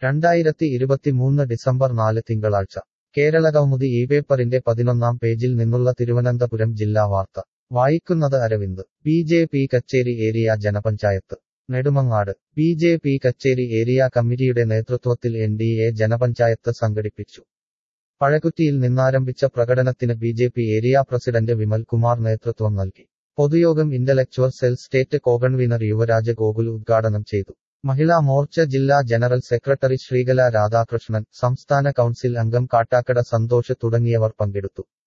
രണ്ടായിരത്തി ഇരുപത്തിമൂന്ന് ഡിസംബർ നാല് തിങ്കളാഴ്ച കേരള കൗമുദി ഈ പേപ്പറിന്റെ പതിനൊന്നാം പേജിൽ നിന്നുള്ള തിരുവനന്തപുരം ജില്ലാ വാർത്ത വായിക്കുന്നത് Aravind B J P Kacheri area ജനപഞ്ചായത്ത് Nedumangad B J P Kacheri area കമ്മിറ്റിയുടെ നേതൃത്വത്തിൽ എൻ ഡി എ ജനപഞ്ചായത്ത് സംഘടിപ്പിച്ചു പഴകുറ്റിയിൽ നിന്നാരംഭിച്ച പ്രകടനത്തിന് B J P area president Vimal Kumar നേതൃത്വം നൽകി പൊതുയോഗം intellectual cell state co convener Yuvaraj Gokul ഉദ്ഘാടനം ചെയ്തു മഹിളാ മോർച്ച ജില്ലാ ജനറൽ സെക്രട്ടറി ശ്രീകല രാധാകൃഷ്ണൻ സംസ്ഥാന കൗൺസിൽ അംഗം കാട്ടാക്കട സന്തോഷ് തുടങ്ങിയവർ പങ്കെടുത്തു